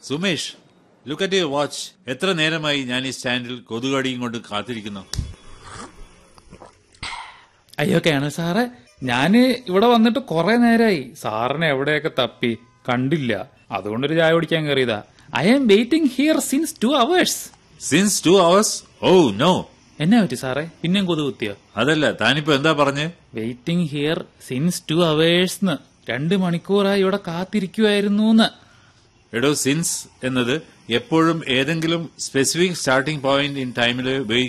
Sumesh look at your watch എത്ര നേരമായി ഞാൻ ഈ സ്റ്റാൻഡിൽ കൊതുകടിയും കൊണ്ട് കാത്തിരിക്കുന്നു അയ്യോ കേണൽ സാറേ ഞാന് ഇവിടെ വന്നിട്ട് കുറെ നേരമായി സാറിനെ എവിടെയൊക്കെ തപ്പി കണ്ടില്ല അതുകൊണ്ടൊരു ചായ കുടിക്കാൻ കയറിയതാ I am waiting here since two hours since two hours oh no എന്നാ പറ്റി സാറേ പിന്നെയും കൊതു കുത്തിയോ അതല്ല താനിപ്പോ എന്താ പറഞ്ഞേ waiting here since two hours രണ്ട് മണിക്കൂറായി ഇവിടെ കാത്തിരിക്കുമായിരുന്നു എടോ സിൻസ് എന്നത് എപ്പോഴും ഏതെങ്കിലും സ്പെസിഫിക് സ്റ്റാർട്ടിംഗ് പോയിന്റ് ഇൻ ടൈമിൽ